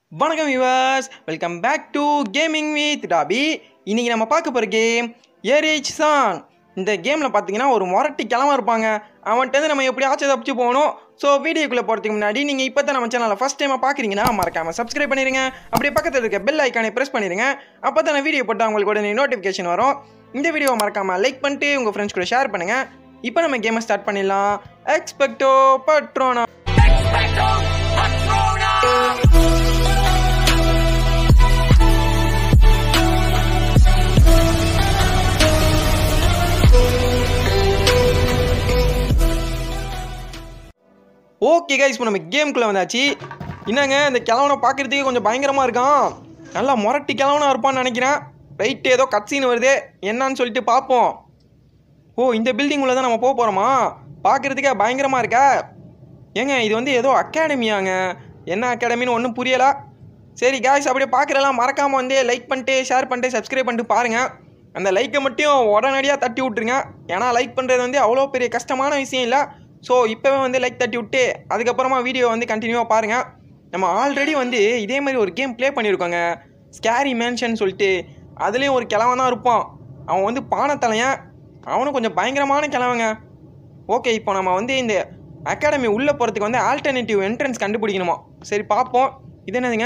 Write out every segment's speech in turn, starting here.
வணக்கம் விவாஸ் welcome back to gaming with Tabby இன்னைக்கு நம்ம பார்க்க போகிற கேம் ஏரேஜ் சாங் இந்த கேமில் பார்த்தீங்கன்னா ஒரு முரட்டி கிளம்ப இருப்பாங்க அவன்கிட்ட நம்ம எப்படியாச்சும் தப்பிச்சு போகணும் ஸோ வீடியோக்குள்ளே போகிறதுக்கு முன்னாடி நீங்கள் இப்போ தான் நம்ம சேனலை ஃபஸ்ட் டைமாக பார்க்குறீங்கன்னா மறக்காமல் சப்ஸ்கிரைப் பண்ணிடுங்க அப்படியே பக்கத்தில் இருக்க பெல் ஐக்கானை ப்ரெஸ் பண்ணிடுங்க அப்போ தான் நான் வீடியோ போட்டால் உங்களுக்கு உடனே நோட்டிஃபிகேஷன் வரும் இந்த வீடியோவை மறக்காமல் லைக் பண்ணிட்டு உங்கள் ஃப்ரெண்ட்ஸ் கூட ஷேர் பண்ணுங்கள் இப்போ நம்ம கேமை ஸ்டார்ட் பண்ணிடலாம் எக்ஸ்பெக்டோ பட்ரோனா ஓகே கைஸ் இப்போ நம்ம கேம்குள்ளே வந்தாச்சு என்னங்க இந்த கிழவனை பார்க்குறதுக்கே கொஞ்சம் பயங்கரமாக இருக்கான் நல்லா முரட்டி கிழவனாக இருப்பான்னு நினைக்கிறேன் ரைட்டு ஏதோ கட்சின்னு வருது என்னன்னு சொல்லிட்டு பார்ப்போம் ஓ இந்த பில்டிங் உள்ள தான் நம்ம போக போகிறோமா பார்க்குறதுக்கே பயங்கரமாக இருக்கா ஏங்க இது வந்து ஏதோ அகாடமியாங்க என்ன அகாடமின்னு ஒன்றும் புரியல சரி காய்ஸ் அப்படியே பார்க்குறலாம் மறக்காமல் வந்து லைக் பண்ணிட்டு ஷேர் பண்ணிட்டு சப்ஸ்கிரைப் பண்ணிட்டு பாருங்கள் அந்த லைக்கை மட்டும் உடனடியாக தட்டி விட்ருங்க ஏன்னா லைக் பண்ணுறது வந்து அவ்வளோ பெரிய கஷ்டமான விஷயம் இல்லை ஸோ இப்போவே வந்து லைக் தட்டி விட்டு அதுக்கப்புறமா வீடியோ வந்து கண்டினியூவாக பாருங்கள் நம்ம ஆல்ரெடி வந்து இதே மாதிரி ஒரு கேம் ப்ளே பண்ணியிருக்கோங்க ஸ்கேரி மேன்ஷன் சொல்லிட்டு அதுலேயும் ஒரு கிழவன் தான் இருப்பான் அவன் வந்து பானத்தலையன் அவனும் கொஞ்சம் பயங்கரமான கிழவங்க ஓகே இப்போ நம்ம வந்து இந்த அகாடமி உள்ளே போகிறதுக்கு வந்து ஆல்டர்னேட்டிவ் என்ட்ரன்ஸ் கண்டுபிடிக்கணுமா சரி பார்ப்போம் இது என்னதுங்க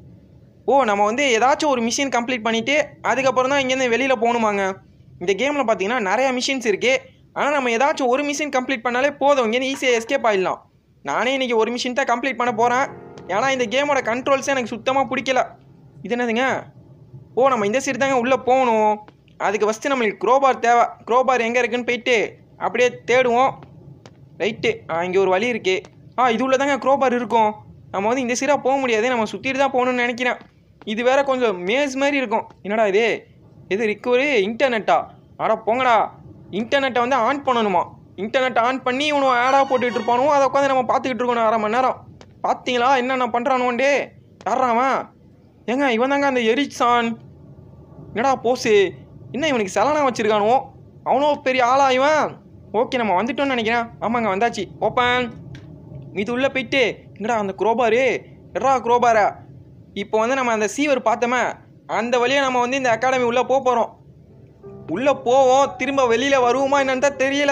ஓ நம்ம வந்து ஏதாச்சும் ஒரு மிஷின் கம்ப்ளீட் பண்ணிவிட்டு அதுக்கப்புறம் தான் இங்கேருந்து வெளியில் போகணுமாங்க இந்த கேமில் பார்த்தீங்கன்னா நிறையா மிஷின்ஸ் இருக்குது ஆனால் நம்ம ஏதாச்சும் ஒரு மிஷின் கம்ப்ளீட் பண்ணாலே போதும் இங்கேருந்து ஈஸியாக எஸ்கேப் ஆகிடலாம் நானே இன்றைக்கி ஒரு மிஷின் தான் கம்ப்ளீட் பண்ண போகிறேன் ஏன்னா இந்த கேமோட கண்ட்ரோல்ஸே எனக்கு சுத்தமாக பிடிக்கல இது என்னதுங்க ஓ நம்ம இந்த சைடு தாங்க உள்ளே போகணும் அதுக்கு ஃபஸ்ட்டு நம்மளுக்கு க்ரோபார் தேவை க்ரோபார் எங்கே இருக்குன்னு போயிட்டு அப்படியே தேடுவோம் ரைட்டு ஆ இங்கே ஒரு வழி இருக்கு ஆ இது உள்ள தாங்க க்ரோபார் இருக்கும் நம்ம வந்து இந்த சைடாக போக முடியாது நம்ம சுற்றிட்டு தான் போகணும்னு நினைக்கிறேன் இது வேற கொஞ்சம் மேஸ் மாதிரி இருக்கும் என்னடா இது இது ரிக்கவரி இன்டர்நெட்டா அட போங்கடா இன்டர்நெட்டை வந்து ஆன் பண்ணணுமா இன்டர்நெட் ஆன் பண்ணி இவனு ஆடாக போட்டுக்கிட்டு இருப்பானோ அதை உட்காந்து நம்ம பார்த்துக்கிட்டு இருக்கணும் அரை மணி நேரம் பார்த்தீங்களா என்னென்ன பண்ணுறானுவன்டே யாரா அவன் ஏங்க இவன் தாங்க அந்த எரிச்சான் என்னடா போஸு என்ன இவனுக்கு செலனா வச்சிருக்கானோ அவனோ பெரிய ஆளா இவன் ஓகே நம்ம வந்துட்டோம்னு நினைக்கிறேன் ஆமாங்க வந்தாச்சு ஓப்பன் இது உள்ளே போயிட்டு என்னடா அந்த குரோபாரு எட்ரா குரோபாரா இப்போ வந்து நம்ம அந்த சீவர் பார்த்தோமே அந்த வழியாக நம்ம வந்து இந்த அகாடமி உள்ளே போக போகிறோம் உள்ளே போவோம் திரும்ப வெளியில் வருவோமா என்னன்னு தான் தெரியல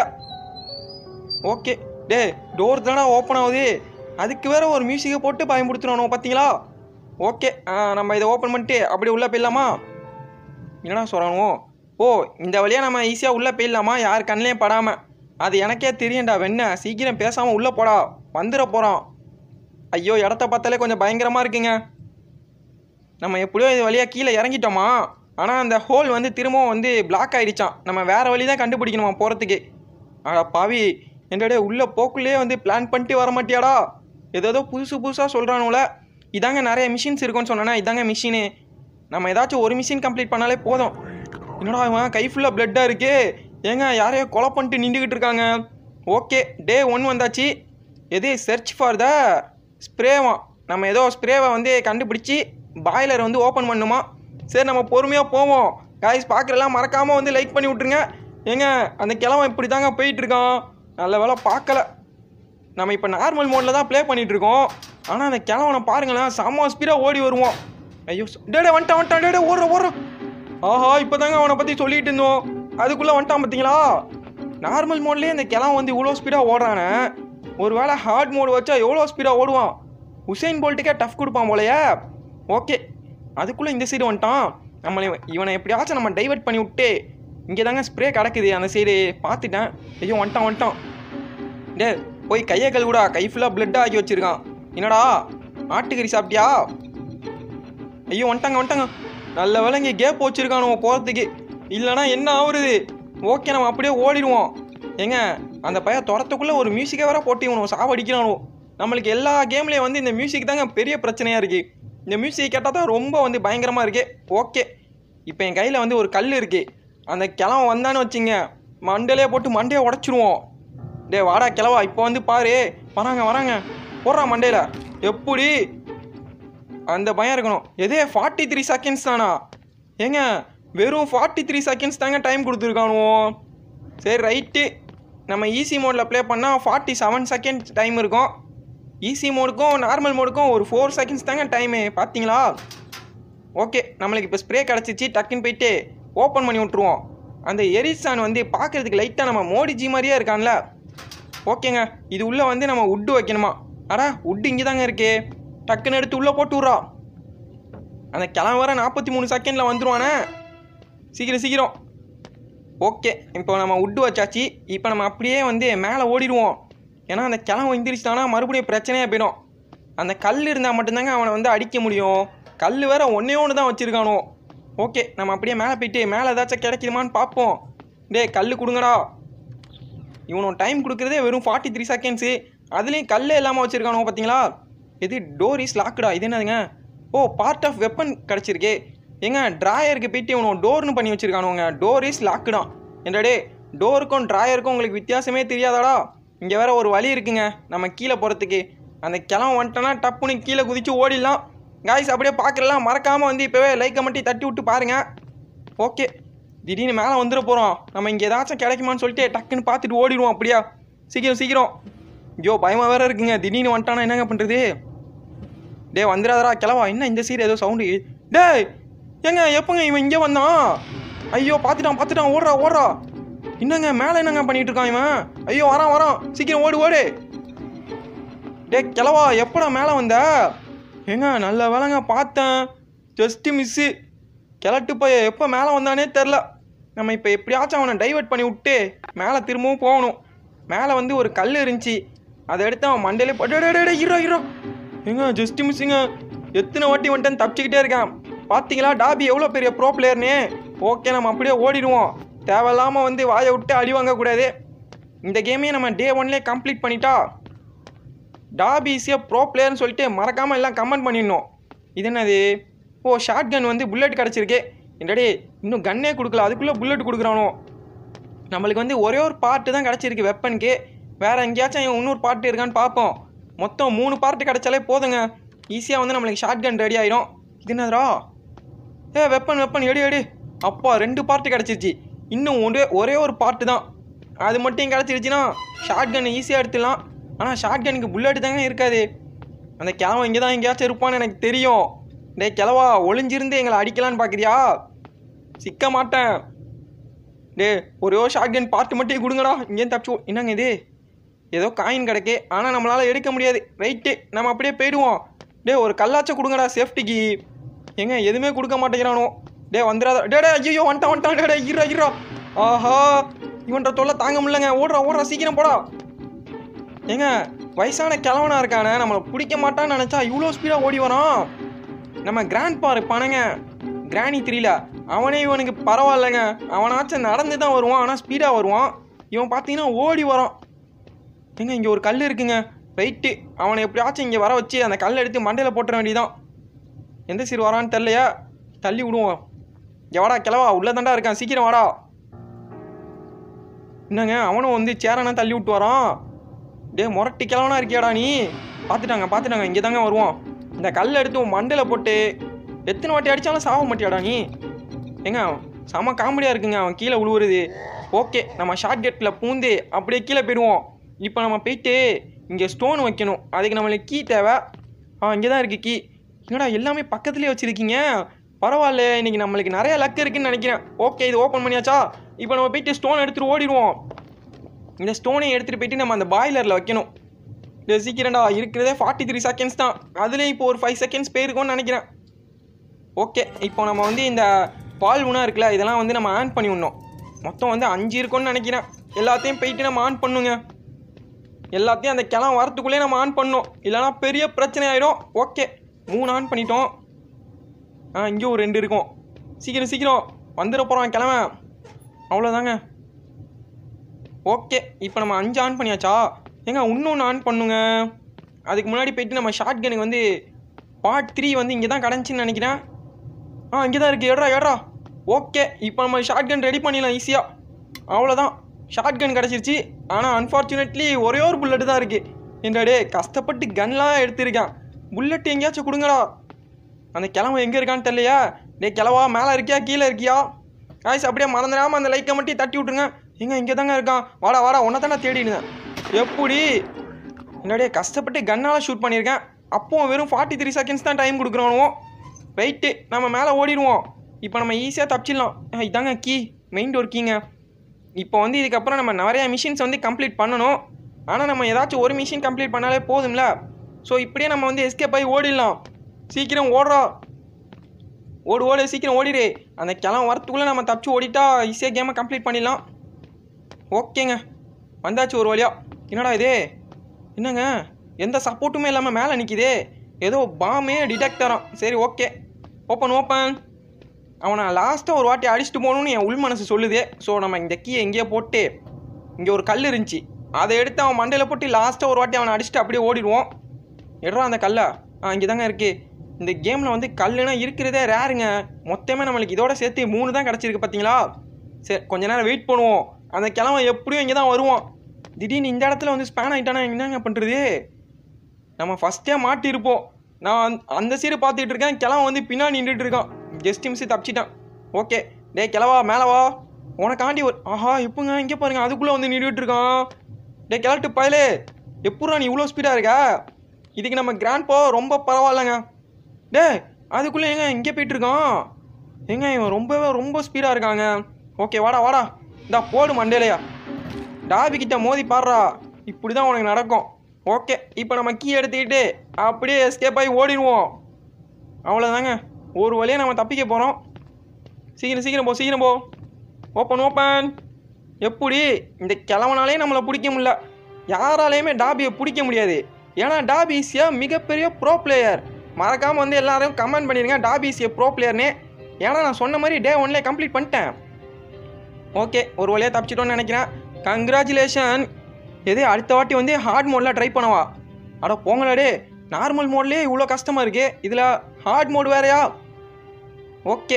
ஓகே டே டோர் தானே ஓப்பன் ஆகுது அதுக்கு வேற ஒரு மியூசிக்கை போட்டு பயன்படுத்துகிறோம் பார்த்தீங்களா ஓகே நம்ம இதை ஓப்பன் பண்ணிட்டு அப்படியே உள்ளே போயிடலாமா என்னடா சொல்கிறானோ ஓ இந்த வழியாக நம்ம ஈஸியாக உள்ளே போயிடலாமா யார் கண்ணிலையும் படாமல் அது எனக்கே தெரியும்டா வெண்ண சீக்கிரம் பேசாமல் உள்ளே போடா வந்துட போகிறோம் ஐயோ இடத்த பார்த்தாலே கொஞ்சம் பயங்கரமாக இருக்குங்க நம்ம எப்படியோ இது வழியாக கீழே இறங்கிட்டோமா ஆனால் அந்த ஹோல் வந்து திரும்பவும் வந்து பிளாக் ஆகிடுச்சான் நம்ம வேறு வழி தான் கண்டுபிடிக்கணுமா போகிறதுக்கு ஆடா பாவி என்னடே உள்ளே போக்குள்ளே வந்து பிளான் பண்ணிட்டு வர மாட்டியாடா ஏதோ புதுசு புதுசாக சொல்கிறானுல இதாங்க நிறைய மிஷின்ஸ் இருக்குன்னு சொன்னேன்னா இதாங்க மிஷினு நம்ம ஏதாச்சும் ஒரு மிஷின் கம்ப்ளீட் பண்ணாலே போதும் என்னடா இவன் கை ஃபுல்லாக பிளட்டாக இருக்கு ஏங்க யாரையோ கொலை பண்ணிட்டு நின்றுக்கிட்டு இருக்காங்க ஓகே டே ஒன் வந்தாச்சு எது சர்ச் ஃபார் த ஸ்ப்ரேவா நம்ம ஏதோ ஸ்ப்ரேவை வந்து கண்டுபிடிச்சி பாய்லர் வந்து ஓப்பன் பண்ணுமா சரி நம்ம பொறுமையாக போவோம் காய்ஸ் பார்க்குறலாம் மறக்காமல் வந்து லைக் பண்ணி விட்ருங்க ஏங்க அந்த கிழவன் இப்படி தாங்க போயிட்டுருக்கான் நல்ல வேலை பார்க்கல நம்ம இப்போ நார்மல் மோடில் தான் ப்ளே பண்ணிகிட்டு இருக்கோம் ஆனால் அந்த கிழவனை பாருங்களேன் செம்ம ஸ்பீடாக ஓடி வருவோம் ஐயோ டேடே வந்துட்டான் வந்துட்டான் டேடே ஓடுற ஓடுறோம் ஆஹா இப்போ தாங்க அவனை பற்றி சொல்லிட்டு இருந்தோம் அதுக்குள்ளே வந்துட்டான் பார்த்தீங்களா நார்மல் மோட்லேயே இந்த கிழவன் வந்து இவ்வளோ ஸ்பீடாக ஓடுறானே ஒரு வேளை ஹார்ட் மோடு வச்சா எவ்வளோ ஸ்பீடாக ஓடுவான் உசைன் போல்ட்டுக்கே டஃப் கொடுப்பான் போலயே ஓகே அதுக்குள்ளே இந்த சைடு வந்துட்டான் நம்மளை இவனை எப்படியாச்சும் நம்ம டைவர்ட் பண்ணி விட்டு இங்கே தாங்க ஸ்ப்ரே கிடக்குது அந்த சைடு பார்த்துட்டேன் ஐயோ வந்துட்டான் வந்துட்டான் டே போய் கையை கழுவுடா கை ஃபுல்லாக பிளட்டாக ஆக்கி வச்சிருக்கான் என்னடா ஆட்டுக்கறி சாப்பிட்டியா ஐயோ வந்துட்டாங்க வந்துட்டாங்க நல்ல வேலை இங்கே கேப் வச்சிருக்கான் நம்ம போகிறதுக்கு இல்லைனா என்ன ஆகுறது ஓகே நம்ம அப்படியே ஓடிடுவோம் ஏங்க அந்த பையன் துரத்துக்குள்ளே ஒரு மியூசிக்கை வேற போட்டு இவனை சாவடிக்கிறானோ நம்மளுக்கு எல்லா கேம்லேயும் வந்து இந்த மியூசிக் தாங்க பெரிய பிரச்சனையாக இருக்குது இந்த மியூசிக் கேட்டால் தான் ரொம்ப வந்து பயங்கரமாக இருக்கு ஓகே இப்போ என் கையில் வந்து ஒரு கல் இருக்குது அந்த கிழவன் வந்தான்னு வச்சுங்க மண்டையிலே போட்டு மண்டையை உடச்சிருவோம் டே வாடா கிழவா இப்போ வந்து பாரு வராங்க வராங்க போடுறான் மண்டையில் எப்படி அந்த பயம் இருக்கணும் எதே ஃபார்ட்டி த்ரீ செகண்ட்ஸ் தானா ஏங்க வெறும் ஃபார்ட்டி த்ரீ செகண்ட்ஸ் தாங்க டைம் கொடுத்துருக்கானுவோ சரி ரைட்டு நம்ம ஈஸி மோடில் ப்ளே பண்ணால் ஃபார்ட்டி செவன் செகண்ட் டைம் இருக்கும் ஈஸி மோடுக்கும் நார்மல் மோடுக்கும் ஒரு ஃபோர் செகண்ட்ஸ் தாங்க டைமு பார்த்தீங்களா ஓகே நம்மளுக்கு இப்போ ஸ்ப்ரே கிடச்சிச்சு டக்குன்னு போயிட்டு ஓப்பன் பண்ணி விட்ருவோம் அந்த எரிசான் வந்து பார்க்குறதுக்கு லைட்டாக நம்ம மோடிஜி மாதிரியே இருக்கான்ல ஓகேங்க இது உள்ளே வந்து நம்ம உட்டு வைக்கணுமா அடா உட்டு இங்கே தாங்க இருக்கு டக்குன்னு எடுத்து உள்ளே போட்டு விட்றா அந்த கிளம்ப வர நாற்பத்தி மூணு செகண்டில் வந்துருவானே சீக்கிரம் சீக்கிரம் ஓகே இப்போ நம்ம உட்டு வச்சாச்சு இப்போ நம்ம அப்படியே வந்து மேலே ஓடிடுவோம் ஏன்னா அந்த கிளம்ப வந்துருச்சுட்டானா மறுபடியும் பிரச்சனையாக போயிடும் அந்த கல் இருந்தால் மட்டும்தாங்க அவனை வந்து அடிக்க முடியும் கல் வேற ஒன்றே ஒன்று தான் வச்சுருக்கானோ ஓகே நம்ம அப்படியே மேலே போயிட்டு மேலே ஏதாச்சும் கிடைக்குதுமான்னு பார்ப்போம் டேய் கல் கொடுங்கடா இவனோட டைம் கொடுக்குறதே வெறும் ஃபார்ட்டி த்ரீ செகண்ட்ஸு அதுலேயும் கல்லே இல்லாமல் வச்சுருக்கானோ பார்த்தீங்களா எது டோர் இஸ் லாக்குடா இது என்னதுங்க ஓ பார்ட் ஆஃப் வெப்பன் கிடச்சிருக்கே ஏங்க ட்ராயருக்கு போயிட்டு இவனோ டோர்னு பண்ணி வச்சுருக்கானுங்க டோர் இஸ் லாக்குடான் என்னடே டோருக்கும் ட்ராயருக்கும் உங்களுக்கு வித்தியாசமே தெரியாதாடா இங்கே வேற ஒரு வழி இருக்குங்க நம்ம கீழே போகிறதுக்கு அந்த கிளம்ப வந்துட்டோன்னா டப்புன்னு கீழே குதிச்சு ஓடிடலாம் காய்ஸ் அப்படியே பார்க்கலாம் மறக்காமல் வந்து இப்போவே லைக்கை மட்டும் தட்டி விட்டு பாருங்கள் ஓகே திடீர்னு மேலே வந்துட போகிறோம் நம்ம இங்கே ஏதாச்சும் கிடைக்குமான்னு சொல்லிட்டு டக்குன்னு பார்த்துட்டு ஓடிடுவோம் அப்படியா சீக்கிரம் சீக்கிரம் ஐயோ பயமாக வேற இருக்குங்க திடீர்னு வந்துட்டானா என்னங்க பண்ணுறது டேய் வந்துடாதடா கிளவா என்ன இந்த சீர் ஏதோ சவுண்டு டேய் ஏங்க எப்போங்க இவன் இங்கே வந்தான் ஐயோ பார்த்துட்டான் பார்த்துட்டான் ஓடுறா ஓடுறா என்னங்க மேலே என்னங்க பண்ணிட்டு இருக்கான் இவன் ஐயோ வரான் வரான் சீக்கிரம் ஓடு ஓடு டேய் கிளவா எப்படா மேலே வந்த ஏங்க நல்ல வேலைங்க பார்த்தேன் ஜஸ்ட்டு மிஸ்ஸு கிளட்டு போய் எப்போ மேலே வந்தானே தெரில நம்ம இப்போ எப்படியாச்சும் அவனை டைவர்ட் பண்ணி விட்டு மேலே திரும்பவும் போகணும் மேலே வந்து ஒரு கல் இருந்துச்சு அதை எடுத்து அவன் மண்டையிலே போட்டு ஹீரோ ஹீரோ ஏங்க ஜஸ்ட்டு மிஸ்ஸுங்க எத்தனை வாட்டி வந்துட்டேன்னு தப்பிச்சுக்கிட்டே இருக்கான் பார்த்தீங்களா டாபி எவ்வளோ பெரிய ப்ரோ பிளேயர்னே ஓகே நம்ம அப்படியே ஓடிடுவோம் தேவையில்லாமல் வந்து வாயை விட்டு அடி வாங்கக்கூடாது இந்த கேமையே நம்ம டே ஒன்லேயே கம்ப்ளீட் பண்ணிட்டா டாபி இஸ் ஏ ப்ரோ பிளேயர்னு சொல்லிட்டு மறக்காமல் எல்லாம் கமெண்ட் பண்ணிடணும் இது என்னது ஓ ஷார்ட் கன் வந்து புல்லட் கிடச்சிருக்கே என்னடே இன்னும் கன்னே கொடுக்கல அதுக்குள்ளே புல்லட் கொடுக்குறானோ நம்மளுக்கு வந்து ஒரே ஒரு பார்ட்டு தான் கிடச்சிருக்கு வெப்பனுக்கு வேறு எங்கேயாச்சும் இன்னொரு பார்ட்டு இருக்கான்னு பார்ப்போம் மொத்தம் மூணு பார்ட்டு கிடச்சாலே போதுங்க ஈஸியாக வந்து நம்மளுக்கு ஷார்ட் கன் ரெடி ஆயிடும் இது என்னதுடா ஏ வெப்பன் வெப்பன் எடு எடு அப்பா ரெண்டு பார்ட்டு கிடச்சிருச்சு இன்னும் ஒரே ஒரே ஒரு பார்ட்டு தான் அது மட்டும் கிடச்சிருச்சுன்னா ஷார்ட் கன் ஈஸியாக எடுத்துடலாம் ஆனால் ஷார்ட் கனுக்கு புல்லட் தாங்க இருக்காது அந்த கிழவன் இங்கே தான் எங்கேயாச்சும் இருப்பான்னு எனக்கு தெரியும் டேய் கிழவா ஒளிஞ்சிருந்து எங்களை அடிக்கலான்னு பார்க்குறியா சிக்க மாட்டேன் டே ஒரே ஒரு ஷார்ட் கன் பார்ட்டு மட்டும் கொடுங்கடா இங்கேயும் தப்பிச்சு ஓ- என்னங்க இது ஏதோ காயின் கிடைக்கே ஆனால் நம்மளால் எடுக்க முடியாது ரைட்டு நம்ம அப்படியே போயிடுவோம் டே ஒரு கல்லாச்சும் கொடுங்கடா சேஃப்டிக்கு ஏங்க எதுவுமே கொடுக்க மாட்டேங்கிறானோ டே வந்துடாத டே டே ஐயோ வந்துட்டான் வந்துட்டான் டே டே இருறா இருறா ஆஹா இவன்ற தொல்லை தாங்க முடியலங்க ஓடுறா ஓடுறா சீக்கிரம் போடா ஏங்க வயசான கிழவனா இருக்கானே நம்மளை பிடிக்க மாட்டான்னு நினச்சா இவ்வளோ ஸ்பீடாக ஓடி வரான் நம்ம கிராண்ட் பா இருப்பானுங்க கிராணி த்ரீல அவனே இவனுக்கு பரவாயில்லைங்க அவனாச்சும் நடந்து தான் வருவான் ஆனால் ஸ்பீடாக வருவான் இவன் பார்த்தீங்கன்னா ஓடி வரான் ஏங்க இங்கே ஒரு கல் இருக்குங்க ரைட்டு அவனை எப்படியாச்சும் இங்கே வர வச்சு அந்த கல்லை எடுத்து மண்டையில் போட்டுற வேண்டியதான் எந்த சீர் வரான்னு தெரிலையா தள்ளி விடுவோம் இங்க வாடா கிளவா உள்ளே தாண்டா இருக்கான் சீக்கிரம் வாடா என்னங்க அவனும் வந்து சேரனா தள்ளி விட்டு வரான் டே முரட்டி கிழவனா இருக்கியாடா நீ பார்த்துட்டாங்க பார்த்துட்டாங்க இங்கே தாங்க வருவான் இந்த கல்லை எடுத்து உன் மண்டையில் போட்டு எத்தனை வாட்டி அடித்தாலும் சாக மாட்டியாடா நீ ஏங்க செம காமெடியாக இருக்குங்க அவன் கீழே விழுவுறது ஓகே நம்ம ஷார்ட் கெட்டில் பூந்து அப்படியே கீழே போயிடுவோம் இப்போ நம்ம போயிட்டு இங்கே ஸ்டோன் வைக்கணும் அதுக்கு நம்மளுக்கு கீ தேவை ஆ இங்கே தான் இருக்குது கீ என்னடா எல்லாமே பக்கத்துலேயே வச்சுருக்கீங்க பரவாயில்ல இன்னைக்கு நம்மளுக்கு நிறைய லக் இருக்குன்னு நினைக்கிறேன் ஓகே இது ஓப்பன் பண்ணியாச்சா இப்போ நம்ம போயிட்டு ஸ்டோன் எடுத்துகிட்டு ஓடிடுவோம் இந்த ஸ்டோனை எடுத்துகிட்டு போயிட்டு நம்ம அந்த பாய்லரில் வைக்கணும் இது சீக்கிரம்டா இருக்கிறதே ஃபார்ட்டி த்ரீ செகண்ட்ஸ் தான் அதுலேயும் இப்போ ஒரு ஃபைவ் செகண்ட்ஸ் போயிருக்கோன்னு நினைக்கிறேன் ஓகே இப்போ நம்ம வந்து இந்த பால் உணா இருக்குல்ல இதெல்லாம் வந்து நம்ம ஆன் பண்ணி விடணும் மொத்தம் வந்து அஞ்சு இருக்கும்னு நினைக்கிறேன் எல்லாத்தையும் போயிட்டு நம்ம ஆன் பண்ணுங்க எல்லாத்தையும் அந்த கிளம் வரத்துக்குள்ளே நம்ம ஆன் பண்ணோம் இல்லைனா பெரிய பிரச்சனை ஆயிடும் ஓகே மூணு ஆன் பண்ணிட்டோம் ஆ இங்கே ஒரு ரெண்டு இருக்கும் சீக்கிரம் சீக்கிரம் வந்துட போகிறோம் கிளம்ப அவ்வளோதாங்க ஓகே இப்போ நம்ம அஞ்சு ஆன் பண்ணியாச்சா ஏங்க இன்னொன்று ஆன் பண்ணுங்க அதுக்கு முன்னாடி போயிட்டு நம்ம ஷார்ட் கனுக்கு வந்து பார்ட் த்ரீ வந்து இங்கே தான் கிடந்துச்சின்னு நினைக்கிறேன் ஆ இங்கே தான் இருக்குது ஏட்ரா ஏட்ரா ஓகே இப்போ நம்ம ஷார்ட் கன் ரெடி பண்ணிடலாம் ஈஸியாக அவ்வளோதான் ஷார்ட் கன் கிடச்சிருச்சு ஆனால் அன்ஃபார்ச்சுனேட்லி ஒரே ஒரு புல்லட் தான் இருக்குது என்னடே கஷ்டப்பட்டு கன்லாம் எடுத்திருக்கேன் புல்லட் எங்கேயாச்சும் கொடுங்கடா அந்த கிழமை எங்கே இருக்கான்னு தெரியலையா டேய் கிழவா மேலே இருக்கியா கீழே இருக்கியா காய்ஸ் அப்படியே மறந்துடாமல் அந்த லைக்கை மட்டும் தட்டி விட்ருங்க எங்க இங்கே தாங்க இருக்கான் வாடா வாடா உன்னை தானே தேடிடுங்க எப்படி என்னடே கஷ்டப்பட்டு கன்னால் ஷூட் பண்ணியிருக்கேன் அப்போவும் வெறும் ஃபார்ட்டி த்ரீ செகண்ட்ஸ் தான் டைம் கொடுக்குறானுவோ ரைட்டு நம்ம மேலே ஓடிடுவோம் இப்போ நம்ம ஈஸியாக தப்பிச்சிடலாம் ஆ, இதாங்க கீ மெயின் டோர் கீங்க இப்போ வந்து இதுக்கப்புறம் நம்ம நிறையா மிஷின்ஸ் வந்து கம்ப்ளீட் பண்ணணும் ஆனால் நம்ம ஏதாச்சும் ஒரு மிஷின் கம்ப்ளீட் பண்ணாலே போதும்ல ஸோ இப்படியே நம்ம வந்து எஸ்கேப் ஆகி ஓடிடலாம் சீக்கிரம் ஓடுறா ஓடு ஓடு சீக்கிரம் ஓடிடு அந்த கிளம் வரத்துக்குள்ளே நம்ம தப்பிச்சு ஓடிட்டா ஈஸியாக கேமை கம்ப்ளீட் பண்ணிடலாம் ஓகேங்க வந்தாச்சு ஒரு வழியா என்னடா இது என்னங்க எந்த சப்போர்ட்டுமே இல்லாமல் மேலே நிற்கிதே ஏதோ பாமே டிடெக்டராம் சரி ஓகே ஓப்பன் ஓப்பன் அவனை லாஸ்ட்டாக ஒரு வாட்டி அடிச்சுட்டு போகணும்னு என் உள் மனசு சொல்லுது ஸோ நம்ம இந்த கீயை எங்கேயோ போட்டு இங்கே ஒரு கல் இருந்துச்சு அதை எடுத்து அவன் மண்டையில் போட்டு லாஸ்ட்டாக ஒரு வாட்டி அவனை அடிச்சுட்டு அப்படியே ஓடிடுவோம் எடுறா அந்த கல்லை ஆ இங்கே தாங்க இருக்குது இந்த கேமில் வந்து கல்லுனா இருக்கிறதே ரேருங்க மொத்தமே நம்மளுக்கு இதோட சேர்த்து மூணு தான் கிடச்சிருக்கு பார்த்தீங்களா சரி கொஞ்ச நேரம் வெயிட் பண்ணுவோம் அந்த கிழவன் எப்படியும் இங்கே தான் வருவான் திடீர்னு இந்த இடத்துல வந்து ஸ்பேன் ஆகிட்டானா என்னங்க பண்ணுறது நம்ம ஃபஸ்ட்டே மாட்டியிருப்போம் நான் அந்த- அந்த சீடு பார்த்துட்டு இருக்கேன் கிழவன் வந்து பின்னாடி நின்றுட்டு இருக்கான் ஜஸ்ட் மிஸ் தப்பிச்சிட்டான் ஓகே டேய் கிழவா மேலே வா உனக்காண்டி ஒரு ஆஹா எப்போங்க இங்கே பாருங்க அதுக்குள்ளே வந்து நின்றுட்டு இருக்கான் டே கிளட்டு பயலே எப்பட்றா நீ இவ்வளோ ஸ்பீடாக இருக்க இதுக்கு நம்ம கிராண்ட் போ ரொம்ப பரவாயில்லைங்க டேய் அதுக்குள்ளே ஏங்க இங்கே போயிட்டு இருக்கான் ஏங்க இவன் ரொம்பவே ரொம்ப ஸ்பீடாக இருக்காங்க ஓகே வாடா வாடா இந்தா போடு மண்டேலையா டாபி கிட்ட மோதி பாடுறா இப்படி தான் உனக்கு நடக்கும் ஓகே இப்போ நம்ம கீ எடுத்துக்கிட்டு அப்படியே எஸ்கேப் ஆகி ஓடிடுவோம் அவ்வளோதாங்க ஒரு வழியாக நம்ம தப்பிக்க போகிறோம் சீக்கிரம் சீக்கிரம் போ சீக்கிரம் போ ஓப்பன் ஓப்பன் எப்படி இந்த கிழவனாலே நம்மளை பிடிக்க முடியல யாராலையுமே டாபியை பிடிக்க முடியாது ஏன்னா டாபி இஸ் ஏ மிகப்பெரிய ப்ரோ பிளேயர் மறக்காமல் வந்து எல்லாரும் கமெண்ட் பண்ணிடுங்க டாபி இஸ் ஏ ப்ரோ பிளேயர்னு ஏன்னா நான் சொன்ன மாதிரி டே ஒன்லேயே கம்ப்ளீட் பண்ணிட்டேன் ஓகே ஒரு வழியாக தப்பிச்சிட்டோன்னு நினைக்கிறேன் கங்க்ராச்சுலேஷன் எதே அடுத்த வாட்டி வந்து ஹார்ட் மோடில் ட்ரை பண்ணவா அட போங்களா டே நார்மல் மோட்லேயே இவ்வளோ கஷ்டமாக இருக்கு இதில் ஹார்ட் மோட் வேறையா ஓகே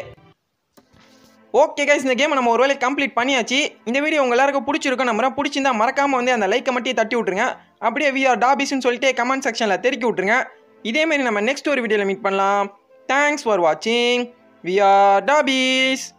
ஓகே கைஸ் இந்த கேமை நம்ம ஒரு வேளை கம்ப்ளீட் பண்ணியாச்சு இந்த வீடியோ உங்க எல்லாருக்கும் பிடிச்சிருக்கும் நம்ம பிடிச்சிருந்தா மறக்காம வந்து அந்த லைக்கை மட்டும் தட்டி விட்ருங்க அப்படியே வி ஆர் டாபிஸ்ன்னு சொல்லிட்டு கமெண்ட் செக்ஷனில் தெருக்கி விட்ருங்க இதேமாரி நம்ம நெக்ஸ்ட் ஒரு வீடியோவில் மீட் பண்ணலாம் தேங்க்ஸ் ஃபார் வாட்சிங் வி ஆர் டாபிஸ்